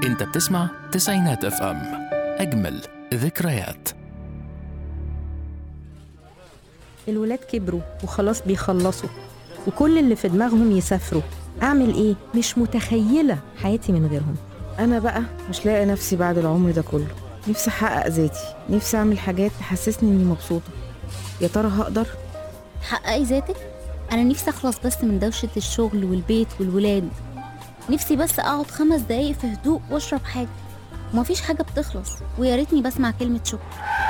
انت بتسمع تسعينات اف ام اجمل ذكريات الولاد كبروا وخلاص بيخلصوا وكل اللي في دماغهم يسافروا أعمل إيه؟ مش متخيلة حياتي من غيرهم أنا بقى مش لاقي نفسي بعد العمر ده كله نفسي أحقق ذاتي نفسي أعمل حاجات تحسسني إني مبسوطة يا ترى هقدر؟ تحققي ذاتك انا نفسي اخلص بس من دوشه الشغل والبيت والولاد نفسي بس اقعد خمس دقايق في هدوء واشرب حاجه ومفيش حاجه بتخلص ويا ريتني بسمع كلمه شكر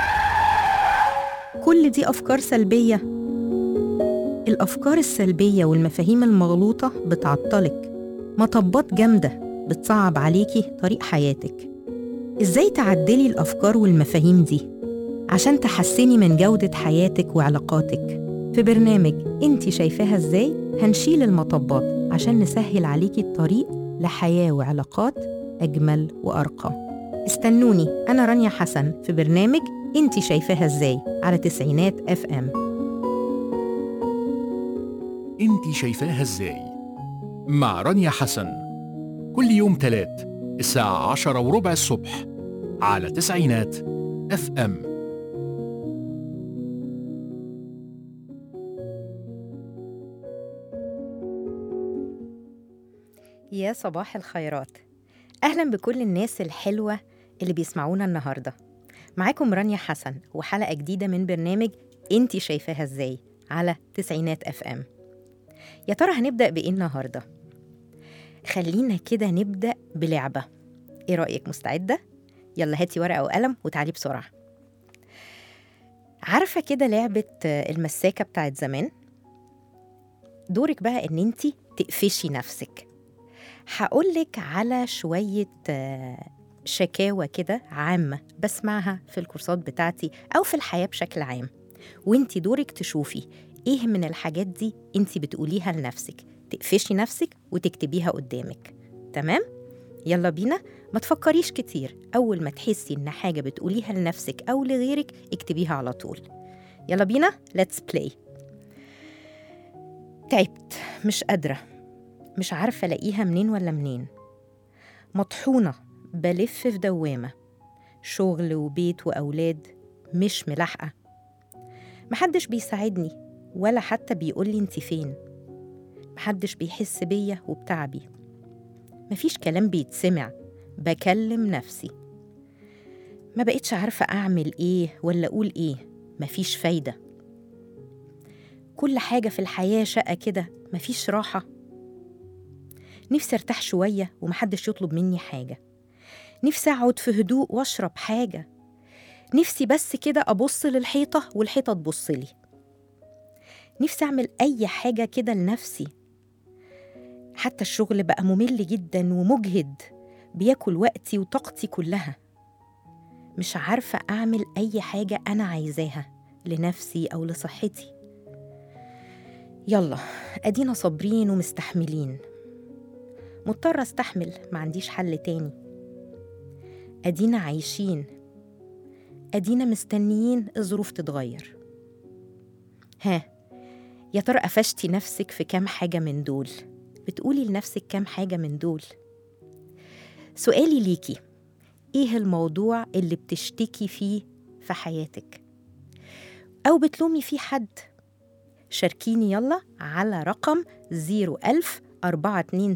كل دي أفكار سلبية الأفكار السلبية والمفاهيم المغلوطة بتعطلك مطبات جامدة بتصعب عليكي طريق حياتك إزاي تعدلي الأفكار والمفاهيم دي عشان تحسني من جودة حياتك وعلاقاتك في برنامج انتي شايفاها ازاي هنشيل المطبات عشان نسهل عليكي الطريق لحياة وعلاقات أجمل وأرقى استنوني أنا رانيا حسن في برنامج انتي شايفاها ازاي على تسعينات اف ام انت شايفاها ازاي مع رانيا حسن كل يوم تلات الساعة عشرة وربع الصبح على تسعينات اف ام يا صباح الخيرات أهلا بكل الناس الحلوة اللي بيسمعونا النهاردة معاكم رانيا حسن وحلقة جديدة من برنامج انتي شايفاها ازاي على تسعينات اف ام يا ترى هنبدأ بإيه النهاردة؟ خلينا كده نبدأ بلعبة ايه رأيك مستعدة؟ يلا هاتي ورقة وقلم وتعالي بسرعة عارفة كده لعبة آه، المساكة بتاعت زمان؟ دورك بقى ان انتي تقفشي نفسك هقولك على شوية آه، شكاوى كده عامة بسمعها في الكورسات بتاعتي أو في الحياة بشكل عام وانتي دورك تشوفي ايه من الحاجات دي انتي بتقوليها لنفسك تقفشي نفسك وتكتبيها قدامك تمام؟ يلا بينا ما تفكريش كتير أول ما تحسي إن حاجة بتقوليها لنفسك أو لغيرك اكتبيها على طول يلا بينا let's play تعبت مش قادرة مش عارفة ألاقيها منين ولا منين مطحونة بلف في دوامة شغل وبيت وأولاد مش ملاحقة محدش بيساعدني ولا حتى بيقولي انت فين محدش بيحس بيا وبتعبي مفيش كلام بيتسمع بكلم نفسي ما بقتش عارفة أعمل إيه ولا أقول إيه مفيش فايدة كل حاجة في الحياة شقة كده مفيش راحة نفسي ارتاح شوية ومحدش يطلب مني حاجة نفسي اقعد في هدوء واشرب حاجة نفسي بس كده ابص للحيطة والحيطة تبص لي نفسي اعمل اي حاجة كده لنفسي حتى الشغل بقى ممل جدا ومجهد بياكل وقتي وطاقتي كلها مش عارفة أعمل أي حاجة أنا عايزاها لنفسي أو لصحتي يلا أدينا صابرين ومستحملين مضطرة استحمل ما عنديش حل تاني أدينا عايشين أدينا مستنيين الظروف تتغير ها يا ترى قفشتي نفسك في كام حاجة من دول بتقولي لنفسك كام حاجة من دول سؤالي ليكي ايه الموضوع اللي بتشتكي فيه في حياتك أو بتلومي فيه حد شاركيني يلا على رقم 01000 427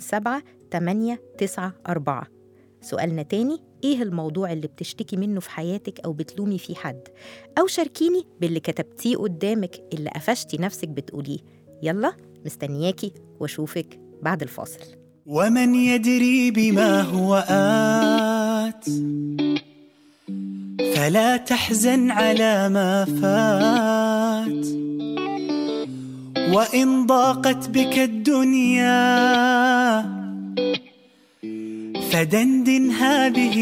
894 سؤالنا تاني ايه الموضوع اللي بتشتكي منه في حياتك او بتلومي فيه حد او شاركيني باللي كتبتيه قدامك اللي قفشتي نفسك بتقوليه يلا مستنياكي واشوفك بعد الفاصل ومن يدري بما هو آت فلا تحزن على ما فات وإن ضاقت بك الدنيا فدندن هذه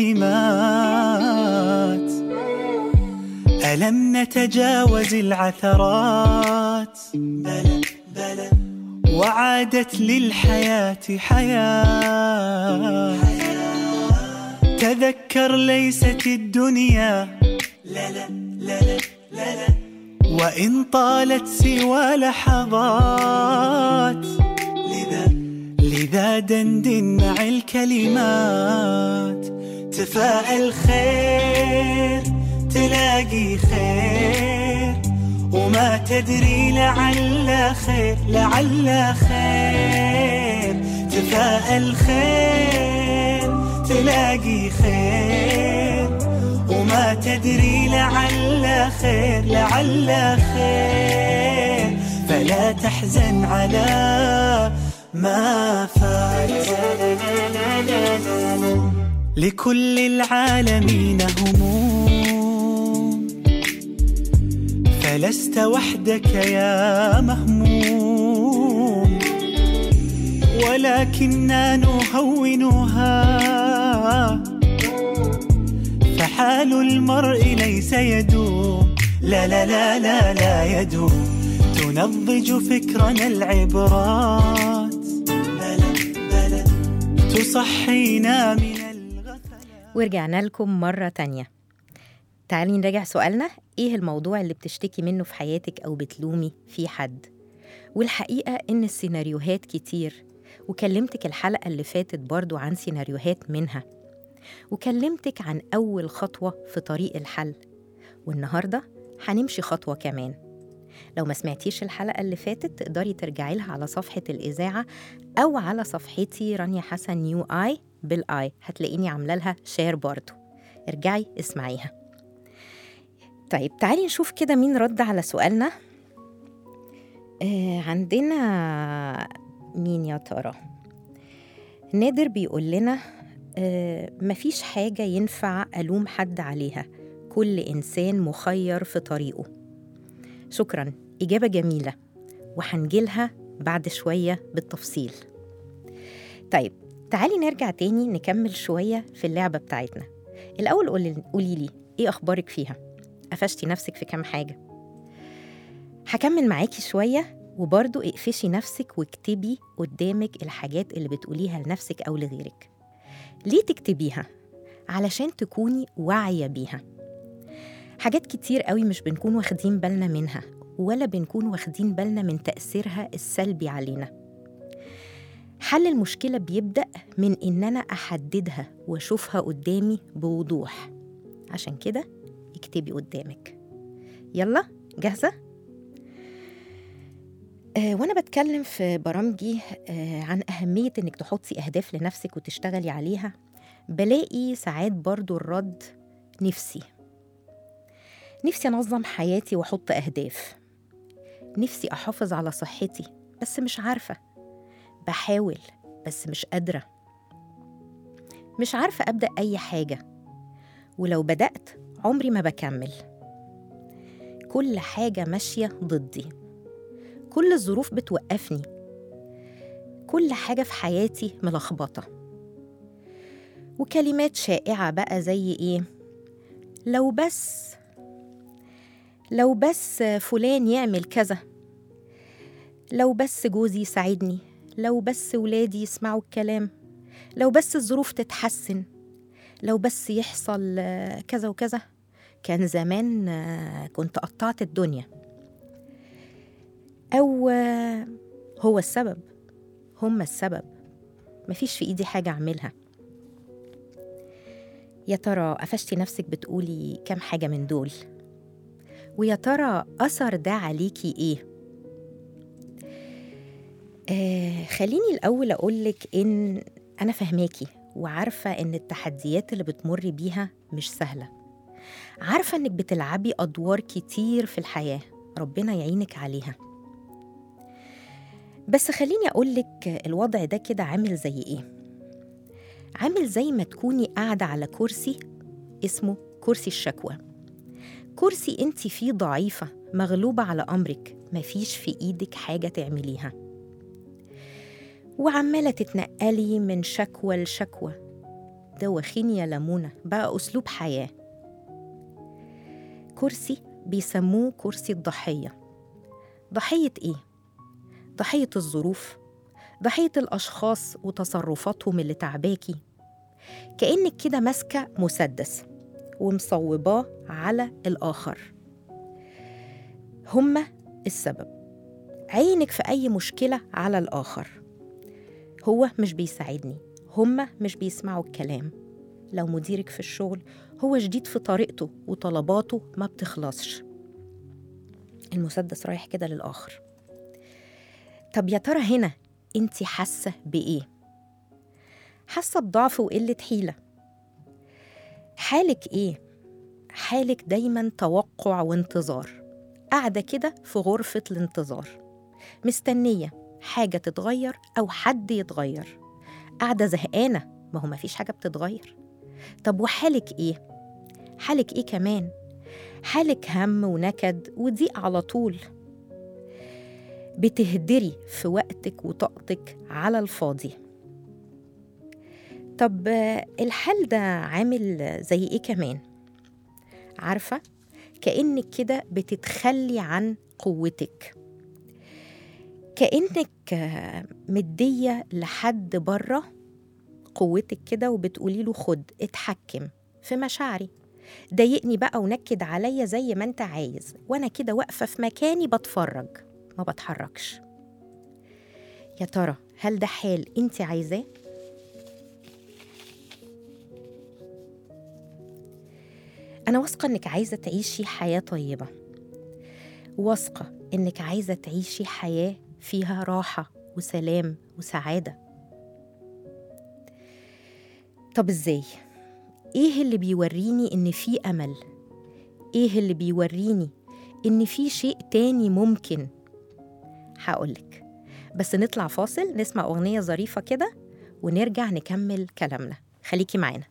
الكلمات ألم نتجاوز العثرات بلى بلى وعادت للحياة حياة تذكر ليست الدنيا لا لا لا لا لا لا وإن طالت سوى لحظات لذا لذا دندن مع الكلمات تفاءل خير تلاقي خير وما تدري لعل خير لعل خير تفاءل خير تلاقي خير وما تدري لعل خير لعل خير فلا تحزن على ما فات لكل العالمين هموم فلست وحدك يا مهموم ولكننا نهونها فحال المرء ليس يدوم لا لا لا لا لا يدوم تنضج فكرنا العبرات بلى بلى تصحينا من الغفلات ورجعنا لكم مرة تانية تعالي نراجع سؤالنا ايه الموضوع اللي بتشتكي منه في حياتك او بتلومي فيه حد والحقيقة ان السيناريوهات كتير وكلمتك الحلقة اللي فاتت برضو عن سيناريوهات منها وكلمتك عن أول خطوة في طريق الحل والنهاردة هنمشي خطوة كمان لو ما سمعتيش الحلقة اللي فاتت تقدري ترجعي لها على صفحة الإذاعة أو على صفحتي رانيا حسن نيو آي بالآي هتلاقيني عاملة لها شير برضو ارجعي اسمعيها طيب تعالي نشوف كده مين رد على سؤالنا آه عندنا مين يا ترى نادر بيقول لنا آه مفيش حاجة ينفع ألوم حد عليها كل إنسان مخير في طريقه شكرا إجابة جميلة وهنجيلها بعد شوية بالتفصيل طيب تعالي نرجع تاني نكمل شوية في اللعبة بتاعتنا الأول قولي قولي لي إيه أخبارك فيها قفشتي نفسك في كام حاجة هكمل معاكي شوية وبرضو اقفشي نفسك واكتبي قدامك الحاجات اللي بتقوليها لنفسك أو لغيرك ليه تكتبيها؟ علشان تكوني واعية بيها حاجات كتير قوي مش بنكون واخدين بالنا منها ولا بنكون واخدين بالنا من تأثيرها السلبي علينا حل المشكلة بيبدأ من إن أنا أحددها وأشوفها قدامي بوضوح عشان كده اكتبي قدامك يلا جاهزة؟ آه وأنا بتكلم في برامجي آه عن أهمية إنك تحطي أهداف لنفسك وتشتغلي عليها بلاقي ساعات برضو الرد نفسي نفسي أنظم حياتي وأحط أهداف نفسي أحافظ على صحتي بس مش عارفة بحاول بس مش قادرة مش عارفة أبدأ أي حاجة ولو بدأت عمري ما بكمل كل حاجة ماشية ضدي كل الظروف بتوقفني كل حاجة في حياتي ملخبطة وكلمات شائعة بقى زي إيه لو بس لو بس فلان يعمل كذا لو بس جوزي يساعدني لو بس ولادي يسمعوا الكلام لو بس الظروف تتحسن لو بس يحصل آه، كذا وكذا كان زمان آه، كنت قطعت الدنيا أو آه، هو السبب هم السبب مفيش في إيدي حاجة أعملها يا ترى قفشتي نفسك بتقولي كام حاجة من دول ويا ترى أثر ده عليكي إيه آه خليني الأول أقولك إن أنا فهماكي وعارفة إن التحديات اللي بتمر بيها مش سهلة عارفة إنك بتلعبي أدوار كتير في الحياة ربنا يعينك عليها بس خليني أقولك الوضع ده كده عامل زي إيه عامل زي ما تكوني قاعدة على كرسي اسمه كرسي الشكوى كرسي انت فيه ضعيفة مغلوبة على أمرك مفيش في إيدك حاجة تعمليها وعمالة تتنقلي من شكوى لشكوى دوخيني يا لمونة بقى أسلوب حياة كرسي بيسموه كرسي الضحية ضحية إيه؟ ضحية الظروف ضحية الأشخاص وتصرفاتهم اللي تعباكي كأنك كده ماسكة مسدس ومصوباه على الآخر هما السبب عينك في أي مشكلة على الآخر هو مش بيساعدني هما مش بيسمعوا الكلام لو مديرك في الشغل هو شديد في طريقته وطلباته ما بتخلصش المسدس رايح كده للآخر طب يا ترى هنا انت حاسة بإيه؟ حاسة بضعف وقلة حيلة حالك إيه؟ حالك دايما توقع وانتظار قاعدة كده في غرفة الانتظار مستنية حاجة تتغير أو حد يتغير قاعدة زهقانة ما هو مفيش حاجة بتتغير طب وحالك إيه؟ حالك إيه كمان؟ حالك هم ونكد وضيق على طول بتهدري في وقتك وطاقتك على الفاضي طب آه، الحال ده عامل زي ايه كمان عارفه كانك كده بتتخلي عن قوتك كانك آه، مديه لحد بره قوتك كده وبتقولي له خد اتحكم في مشاعري ضايقني بقى ونكد عليا زي ما انت عايز وانا كده واقفه في مكاني بتفرج ما بتحركش يا ترى هل ده حال انت عايزاه انا واثقه انك عايزه تعيشي حياه طيبه واثقه انك عايزه تعيشي حياه فيها راحه وسلام وسعاده طب ازاي ايه اللي بيوريني ان في امل ايه اللي بيوريني ان في شيء تاني ممكن هقولك بس نطلع فاصل نسمع اغنيه ظريفه كده ونرجع نكمل كلامنا خليكي معانا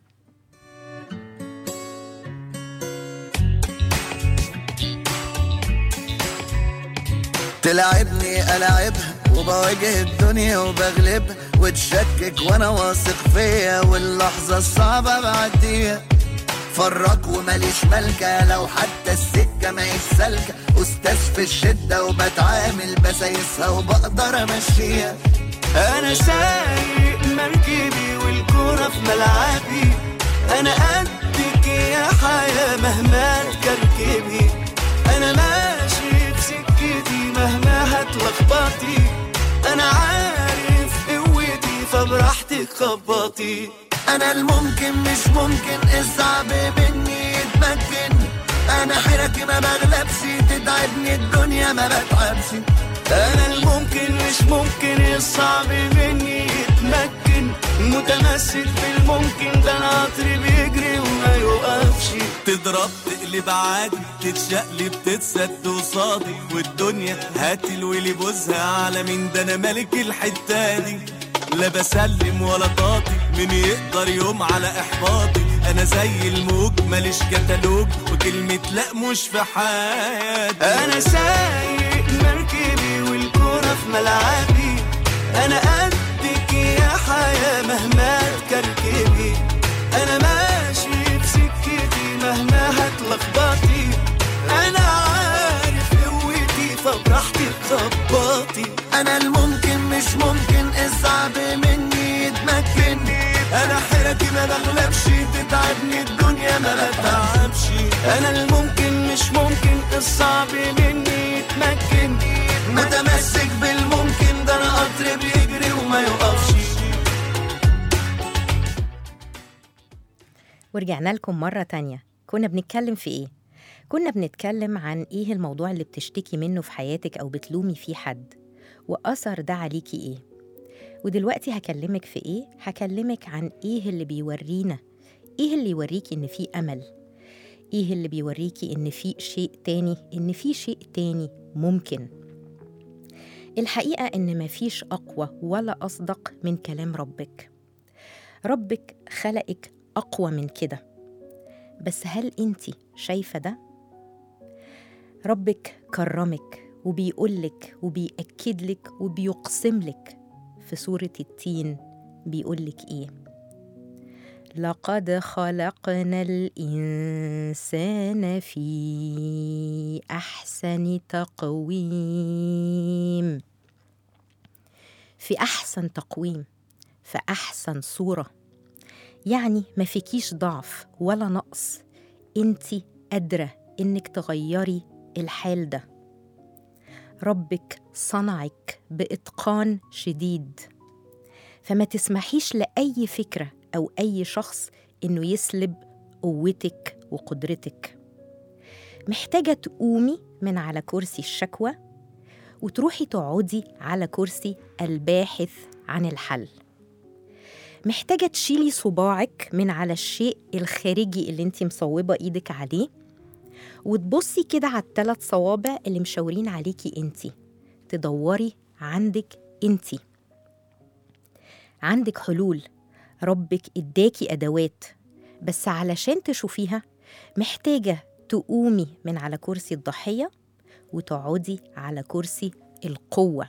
تلعبني ألعبها وبواجه الدنيا وبغلبها وتشكك وانا واثق فيا واللحظة الصعبة بعديها فرق وماليش ملكة لو حتى السكة ما سالكة أستاذ في الشدة وبتعامل بسايسها وبقدر أمشيها انا سايق مركبي والكرة في ملعبي انا قدك يا حياة مهما تكركبي انا ماشي في سكتي مهما هتلخبطي انا عارف قوتي فبراحتك خبطي أنا الممكن مش ممكن الصعب مني يتمكن أنا حيرتي ما بغلبش تتعبني الدنيا ما بتعبش انا الممكن مش ممكن الصعب مني يتمكن متمسك بالممكن ده انا قطري بيجري وما يوقفش تضرب تقلب عادي تتشقلب تتسد وصادي والدنيا هتلوي بوزها على مين ده انا ملك الحته دي لا بسلم ولا طاطي مين يقدر يوم على احباطي انا زي الموج ماليش كتالوج وكلمه لا مش في حياتي انا سايق مركبي والكرة في ملعبي انا قدك يا حياة مهما تكركبي انا ماشي في سكتي مهما هتلخبطي انا عارف قوتي فبراحتك خبطي أنا الممكن مش ممكن الصعب مني يتمكن انا حيرتي ما بغلبش تتعبني الدنيا ما بتعبش انا الممكن مش ممكن الصعب مني يتمكن متمسك بالممكن ده أنا قطر بيجري وما يوقفش ورجعنا لكم مرة تانية كنا بنتكلم في إيه؟ كنا بنتكلم عن إيه الموضوع اللي بتشتكي منه في حياتك أو بتلومي فيه حد وأثر ده عليكي إيه؟ ودلوقتي هكلمك في إيه؟ هكلمك عن إيه اللي بيورينا إيه اللي يوريكي إن في أمل إيه اللي بيوريكي إن في شيء تاني إن في شيء تاني ممكن الحقيقة إن مفيش أقوى ولا أصدق من كلام ربك ربك خلقك أقوى من كده بس هل أنت شايفة ده؟ ربك كرمك وبيقولك وبيأكدلك وبيقسملك في سورة التين بيقولك إيه؟ لقد خلقنا الإنسان في أحسن تقويم في أحسن تقويم في أحسن صورة يعني ما فيكيش ضعف ولا نقص انت قادرة انك تغيري الحال ده ربك صنعك بإتقان شديد فما تسمحيش لأي فكرة أو أي شخص إنه يسلب قوتك وقدرتك محتاجة تقومي من على كرسي الشكوى وتروحي تقعدي على كرسي الباحث عن الحل محتاجة تشيلي صباعك من على الشيء الخارجي اللي انت مصوبة ايدك عليه وتبصي كده على الثلاث صوابع اللي مشاورين عليكي انت تدوري عندك انت عندك حلول ربك اداكي ادوات بس علشان تشوفيها محتاجة تقومي من على كرسي الضحية وتقعدي على كرسي القوة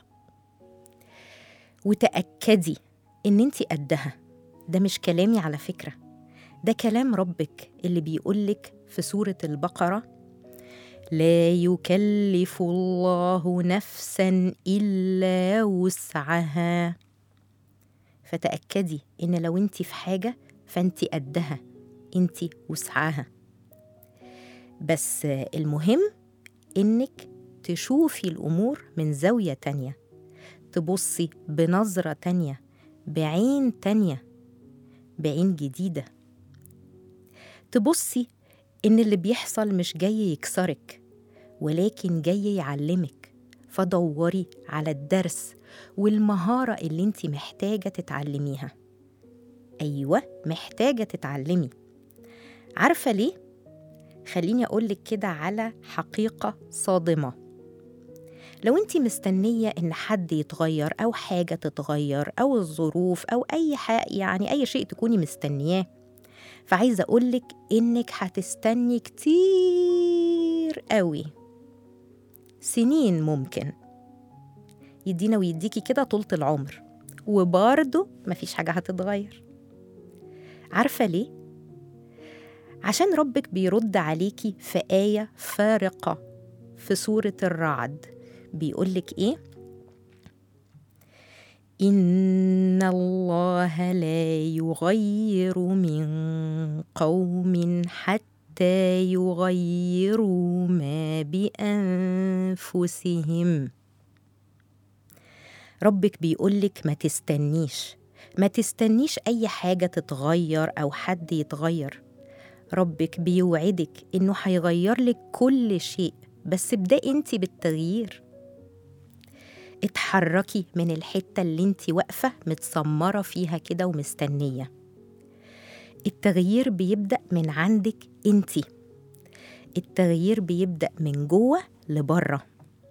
وتأكدي إن انت قدها ده مش كلامي على فكرة ده كلام ربك اللي بيقولك في سورة البقرة لا يكلف الله نفسا إلا وسعها فتأكدي إن لو انت في حاجة فانت قدها انت وسعها بس المهم إنك تشوفي الأمور من زاوية تانية تبصي بنظرة تانية بعين تانية بعين جديدة تبصي إن اللي بيحصل مش جاي يكسرك ولكن جاي يعلمك فدوري على الدرس والمهارة اللي انت محتاجة تتعلميها أيوة محتاجة تتعلمي عارفة ليه؟ خليني أقولك كده على حقيقة صادمة لو انت مستنية ان حد يتغير او حاجة تتغير او الظروف او اي حاجة يعني اي شيء تكوني مستنياه فعايزة اقولك انك هتستني كتير قوي سنين ممكن يدينا ويديكي كده طولة العمر وبرضه مفيش حاجة هتتغير عارفة ليه؟ عشان ربك بيرد عليكي في آية فارقة في سورة الرعد بيقولك إيه؟ إن الله لا يغير من قوم حتى يغيروا ما بأنفسهم ربك بيقولك ما تستنيش ما تستنيش أي حاجة تتغير أو حد يتغير ربك بيوعدك إنه هيغير لك كل شيء بس ابدأي انت بالتغيير اتحركي من الحتة اللي انت واقفة متسمرة فيها كده ومستنية التغيير بيبدأ من عندك انت التغيير بيبدأ من جوه لبره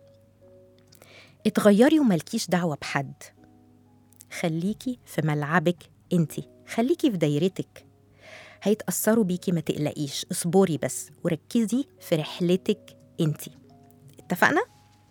اتغيري وملكيش دعوة بحد خليكي في ملعبك انت خليكي في دايرتك هيتأثروا بيكي ما تقلقيش اصبري بس وركزي في رحلتك انت اتفقنا؟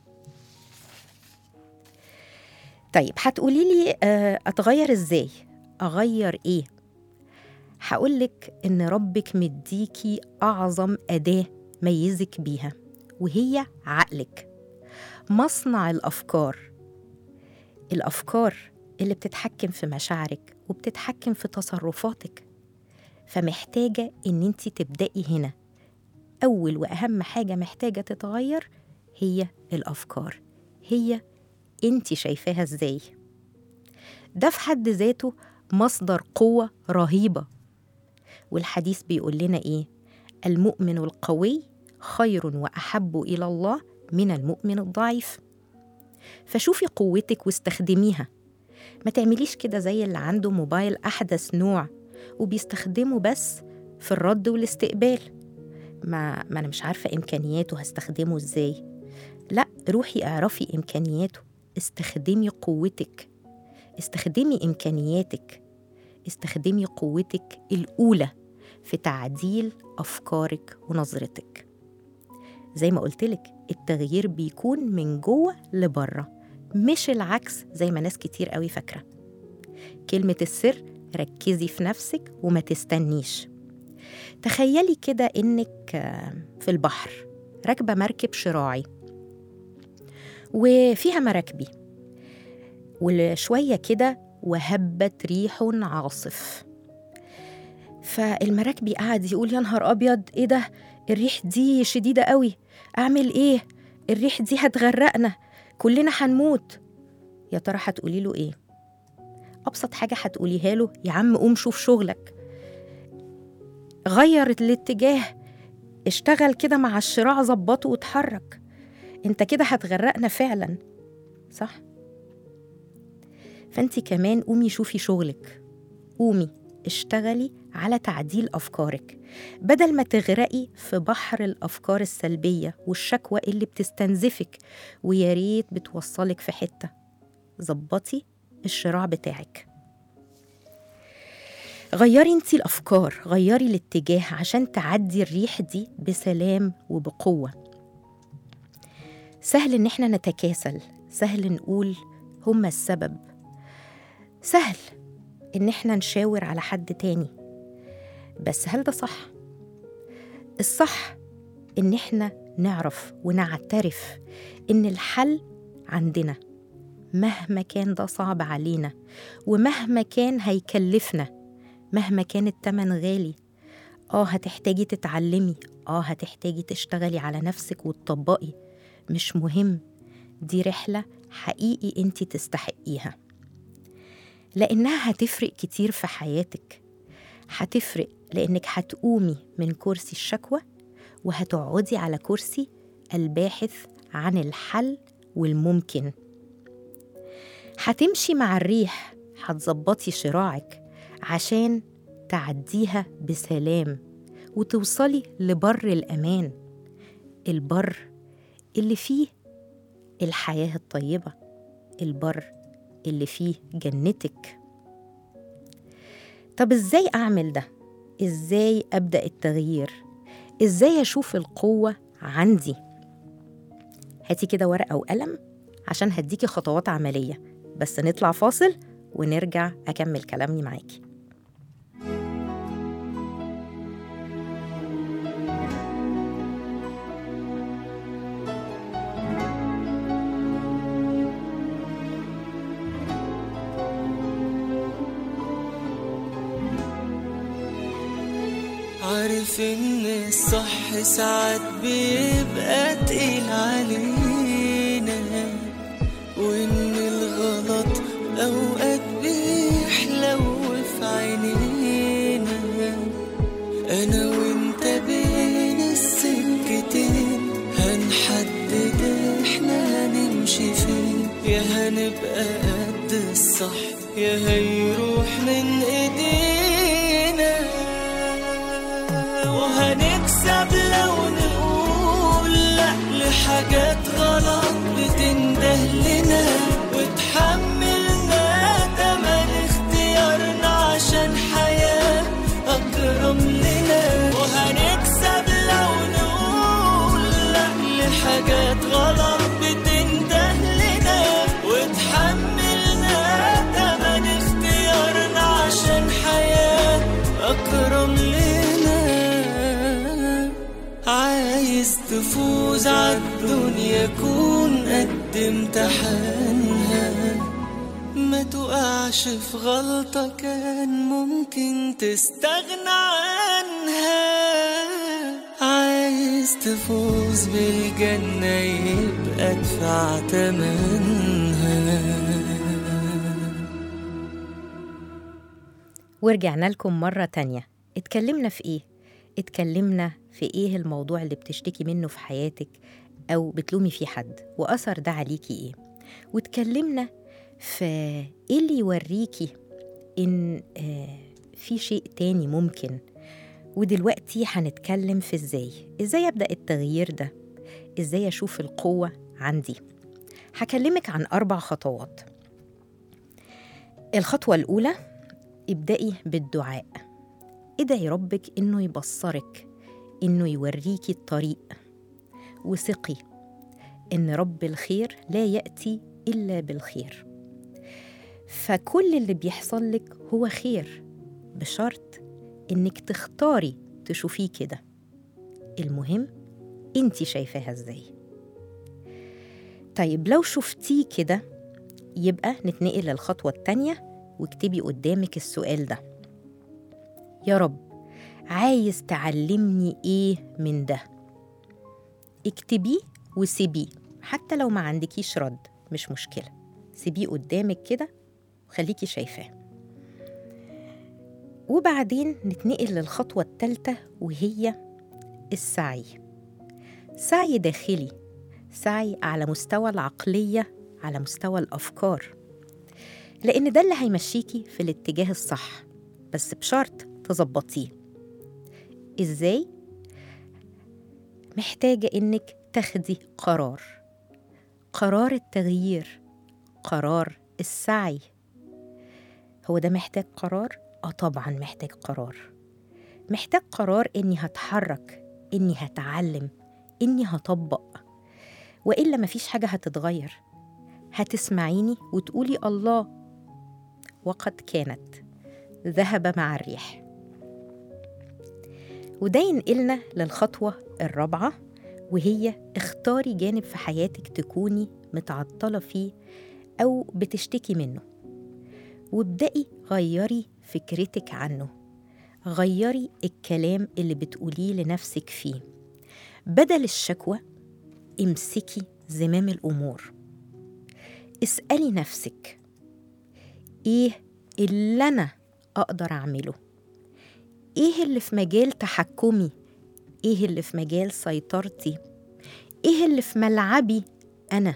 طيب هتقولي لي آه، اتغير ازاي؟ اغير ايه؟ هقولك ان ربك مديكي اعظم اداه ميزك بيها وهي عقلك مصنع الافكار الافكار اللي بتتحكم في مشاعرك وبتتحكم في تصرفاتك فمحتاجه ان انت تبداي هنا اول واهم حاجه محتاجه تتغير هي الافكار هي انت شايفاها ازاي ده في حد ذاته مصدر قوه رهيبه والحديث بيقول لنا ايه المؤمن القوي خير واحب الى الله من المؤمن الضعيف فشوفي قوتك واستخدميها ما تعمليش كده زي اللي عنده موبايل احدث نوع وبيستخدمه بس في الرد والاستقبال ما, ما انا مش عارفه امكانياته هستخدمه ازاي لا روحي اعرفي امكانياته استخدمي قوتك استخدمي امكانياتك استخدمي قوتك الاولى في تعديل افكارك ونظرتك زي ما قلتلك التغيير بيكون من جوه لبره مش العكس زي ما ناس كتير قوي فاكره كلمه السر ركزي في نفسك وما تستنيش تخيلي كده انك آه، في البحر راكبه مركب شراعي وفيها مراكبي وشويه كده وهبت ريح عاصف فالمراكبي قعد يقول يا نهار ابيض ايه ده الريح دي شديده قوي اعمل ايه الريح دي هتغرقنا كلنا هنموت يا ترى هتقولي له ايه أبسط حاجة هتقوليها له يا عم قوم شوف شغلك غير الاتجاه اشتغل كده مع الشراع ظبطه واتحرك انت كده هتغرقنا فعلا صح فانت كمان قومي شوفي شغلك قومي اشتغلي على تعديل أفكارك بدل ما تغرقي في بحر الأفكار السلبية والشكوى اللي بتستنزفك ويا ريت بتوصلك في حتة ظبطي الشراع بتاعك غيري انتي الأفكار غيري الاتجاه عشان تعدي الريح دي بسلام وبقوة سهل ان احنا نتكاسل سهل نقول هما السبب سهل ان احنا نشاور على حد تاني بس هل ده صح الصح ان احنا نعرف ونعترف ان الحل عندنا مهما كان ده صعب علينا ومهما كان هيكلفنا مهما كان التمن غالي اه هتحتاجي تتعلمي اه هتحتاجي تشتغلي على نفسك وتطبقي مش مهم دي رحلة حقيقي انت تستحقيها لأنها هتفرق كتير في حياتك هتفرق لأنك هتقومي من كرسي الشكوى وهتقعدي على كرسي الباحث عن الحل والممكن هتمشي مع الريح هتظبطي شراعك عشان تعديها بسلام وتوصلي لبر الأمان البر اللي فيه الحياة الطيبة البر اللي فيه جنتك طب ازاي اعمل ده ازاي ابدا التغيير ازاي اشوف القوه عندي هاتي كده ورقه وقلم عشان هديكي خطوات عمليه بس نطلع فاصل ونرجع اكمل كلامي معاكي عارف ان الصح ساعات بيبقى تقيل علينا وان الغلط اوقات بيحلو في عينينا انا وانت بين السكتين هنحدد احنا هنمشي فين يا هنبقى قد الصح يا هيروح من ايدينا وهنكسب لو نقول لا لحاجات غلط بتنده لنا وتحملنا تمن اختيارنا عشان حياة أكرم لنا وهنكسب لو نقول لا لحاجات غلط بتنده لنا وتحملنا تمن اختيارنا عشان حياة أكرم لنا عايز تفوز عالدنيا كون قد امتحانها ما تقعش في غلطة كان ممكن تستغنى عنها عايز تفوز بالجنة يبقى ادفع تمنها ورجعنا لكم مرة تانية اتكلمنا في ايه؟ اتكلمنا في ايه الموضوع اللي بتشتكي منه في حياتك او بتلومي فيه حد واثر ده عليكي ايه واتكلمنا في ايه اللي يوريكي ان آه في شيء تاني ممكن ودلوقتي هنتكلم في ازاي ازاي ابدا التغيير ده ازاي اشوف القوه عندي هكلمك عن اربع خطوات الخطوه الاولى ابدأي بالدعاء ادعي ربك إنه يبصرك إنه يوريكي الطريق وثقي إن رب الخير لا يأتي إلا بالخير فكل اللي بيحصل لك هو خير بشرط إنك تختاري تشوفيه كده المهم انتي شايفاها ازاي طيب لو شفتيه كده يبقى نتنقل للخطوة التانية واكتبي قدامك السؤال ده يا رب عايز تعلمني ايه من ده اكتبيه وسيبيه حتى لو ما عندكيش رد مش مشكلة سيبيه قدامك كده وخليكي شايفاه وبعدين نتنقل للخطوة التالتة وهي السعي سعي داخلي سعي على مستوى العقلية على مستوى الأفكار لأن ده اللي هيمشيكي في الاتجاه الصح بس بشرط تظبطيه إزاي؟ محتاجة إنك تاخدي قرار قرار التغيير قرار السعي هو ده محتاج قرار؟ آه طبعا محتاج قرار محتاج قرار إني هتحرك إني هتعلم إني هطبق وإلا مفيش حاجة هتتغير هتسمعيني وتقولي الله وقد كانت ذهب مع الريح وده ينقلنا للخطوة الرابعة وهي اختاري جانب في حياتك تكوني متعطلة فيه أو بتشتكي منه وابدأي غيري فكرتك عنه غيري الكلام اللي بتقوليه لنفسك فيه بدل الشكوى امسكي زمام الأمور اسألي نفسك إيه اللي أنا أقدر أعمله إيه اللي في مجال تحكمي إيه اللي في مجال سيطرتي إيه اللي في ملعبي أنا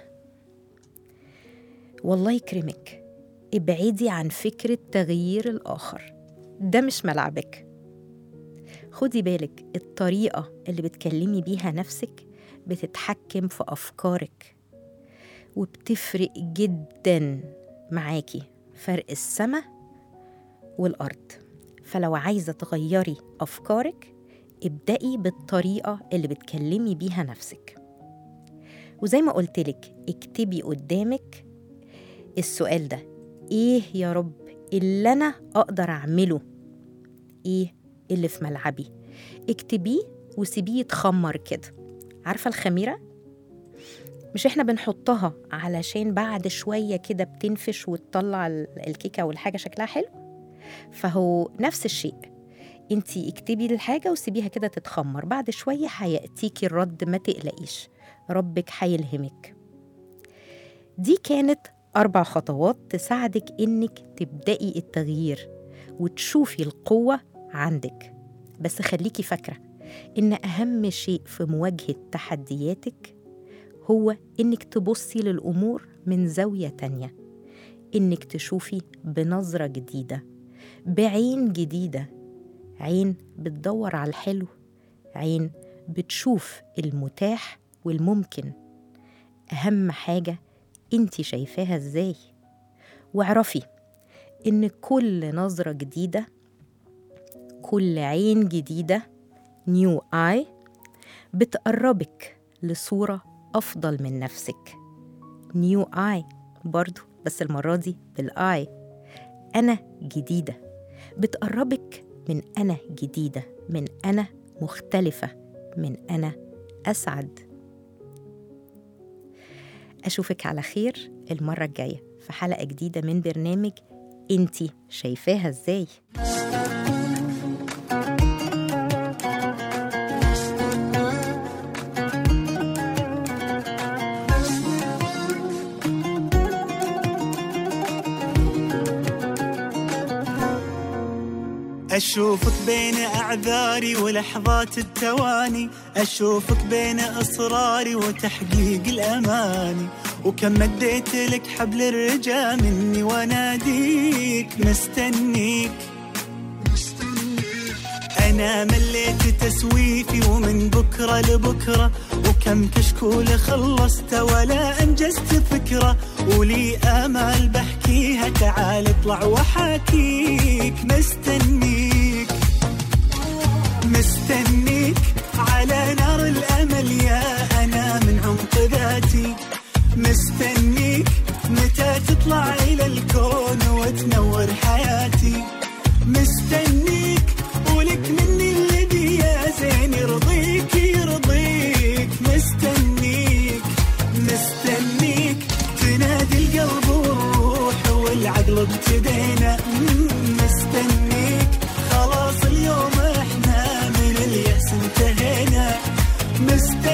والله يكرمك ابعدي عن فكرة تغيير الآخر ده مش ملعبك خدي بالك الطريقة اللي بتكلمي بيها نفسك بتتحكم في أفكارك وبتفرق جدا معاكي فرق السما والأرض فلو عايزة تغيري أفكارك ابدأي بالطريقة اللي بتكلمي بيها نفسك وزي ما قلتلك اكتبي قدامك السؤال ده ايه يا رب اللي انا اقدر اعمله ايه اللي في ملعبي اكتبيه وسيبيه يتخمر كده عارفه الخميره مش احنا بنحطها علشان بعد شويه كده بتنفش وتطلع ال- الكيكه والحاجه شكلها حلو فهو نفس الشيء انتي اكتبي الحاجه وسيبيها كده تتخمر بعد شويه هياتيكي الرد ما تقلقيش ربك هيلهمك دي كانت أربع خطوات تساعدك إنك تبدأي التغيير وتشوفي القوة عندك بس خليكي فاكرة إن أهم شيء في مواجهة تحدياتك هو إنك تبصي للأمور من زاوية تانية إنك تشوفي بنظرة جديدة بعين جديدة عين بتدور على الحلو عين بتشوف المتاح والممكن أهم حاجة انتي شايفاها ازاي واعرفي ان كل نظرة جديدة كل عين جديدة نيو اي بتقربك لصورة أفضل من نفسك نيو اي برضو بس المرة دي بالاي أنا جديدة بتقربك من أنا جديدة من أنا مختلفة من أنا أسعد أشوفك على خير المرة الجاية في حلقة جديدة من برنامج انتي شايفاها ازاي أشوفك بين أعذاري ولحظات التواني أشوفك بين إصراري وتحقيق الأماني وكم مديت لك حبل الرجا مني واناديك مستنيك أنا مليت تسويفي ومن بكرة لبكرة وكم كشكول خلصت ولا أنجزت فكرة ولي آمال بحكيها تعال اطلع وحاكيك مستنيك مستنيك على نار الأمل يا أنا من عمق ذاتي مستنيك متى تطلع إلى الكون وتنور حياتي مستنيك ولك مني الذي يا زين يرضيك يرضيك مستنيك مستنيك تنادي القلب والروح والعقل ابتدينا مم، مستنيك خلاص اليوم احنا من اليأس انتهينا مستنيك